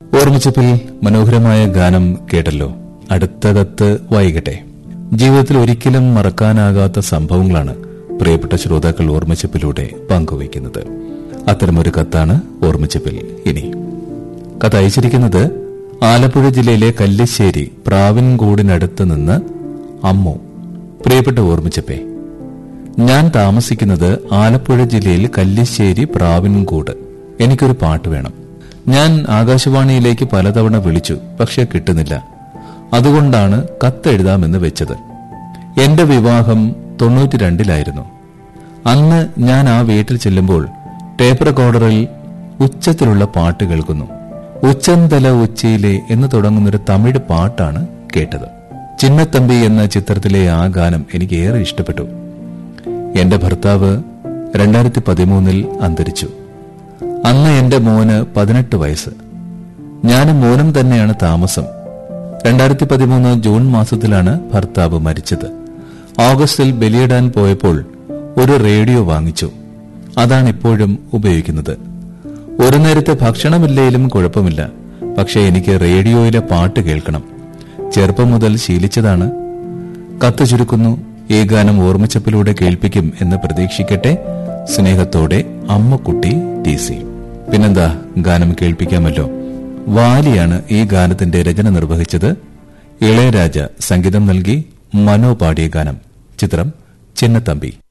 ഓർമ്മിച്ചപ്പിൽ മനോഹരമായ ഗാനം കേട്ടല്ലോ അടുത്ത കത്ത് വായിക്കട്ടെ ജീവിതത്തിൽ ഒരിക്കലും മറക്കാനാകാത്ത സംഭവങ്ങളാണ് പ്രിയപ്പെട്ട ശ്രോതാക്കൾ ഓർമ്മിച്ചപ്പിലൂടെ പങ്കുവയ്ക്കുന്നത് അത്തരമൊരു കത്താണ് ഓർമ്മിച്ചപ്പിൽ ഇനി കത്ത് അയച്ചിരിക്കുന്നത് ആലപ്പുഴ ജില്ലയിലെ കല്ലിശ്ശേരി പ്രാവിൻകൂടിനടുത്ത് നിന്ന് അമ്മു പ്രിയപ്പെട്ട ഓർമ്മിച്ചപ്പേ ഞാൻ താമസിക്കുന്നത് ആലപ്പുഴ ജില്ലയിൽ കല്ലിശ്ശേരി പ്രാവിൻകൂട് എനിക്കൊരു പാട്ട് വേണം ഞാൻ ആകാശവാണിയിലേക്ക് പലതവണ വിളിച്ചു പക്ഷെ കിട്ടുന്നില്ല അതുകൊണ്ടാണ് കത്തെഴുതാമെന്ന് വെച്ചത് എന്റെ വിവാഹം തൊണ്ണൂറ്റിരണ്ടിലായിരുന്നു അന്ന് ഞാൻ ആ വീട്ടിൽ ചെല്ലുമ്പോൾ ടേപ്പ് റെക്കോർഡറിൽ ഉച്ചത്തിലുള്ള പാട്ട് കേൾക്കുന്നു ഉച്ചന്തല ഉച്ചയിലെ എന്ന് തുടങ്ങുന്നൊരു തമിഴ് പാട്ടാണ് കേട്ടത് ചിന്നത്തമ്പി എന്ന ചിത്രത്തിലെ ആ ഗാനം എനിക്ക് ഏറെ ഇഷ്ടപ്പെട്ടു എന്റെ ഭർത്താവ് രണ്ടായിരത്തി പതിമൂന്നിൽ അന്തരിച്ചു അന്ന് എന്റെ മോന് പതിനെട്ട് വയസ്സ് ഞാനും മോനും തന്നെയാണ് താമസം രണ്ടായിരത്തി പതിമൂന്ന് ജൂൺ മാസത്തിലാണ് ഭർത്താവ് മരിച്ചത് ഓഗസ്റ്റിൽ ബലിയിടാൻ പോയപ്പോൾ ഒരു റേഡിയോ വാങ്ങിച്ചു അതാണ് ഇപ്പോഴും ഉപയോഗിക്കുന്നത് ഒരു നേരത്തെ ഭക്ഷണമില്ലേലും കുഴപ്പമില്ല പക്ഷെ എനിക്ക് റേഡിയോയിലെ പാട്ട് കേൾക്കണം ചെറുപ്പം മുതൽ ശീലിച്ചതാണ് കത്ത് ചുരുക്കുന്നു ഈ ഗാനം ഓർമ്മച്ചപ്പിലൂടെ കേൾപ്പിക്കും എന്ന് പ്രതീക്ഷിക്കട്ടെ സ്നേഹത്തോടെ അമ്മക്കുട്ടി ടി സി പിന്നെന്താ ഗാനം കേൾപ്പിക്കാമല്ലോ വാലിയാണ് ഈ ഗാനത്തിന്റെ രചന നിർവഹിച്ചത് ഇളയരാജ സംഗീതം നൽകി മനോ പാടിയ ഗാനം ചിത്രം ചിന്നത്തമ്പി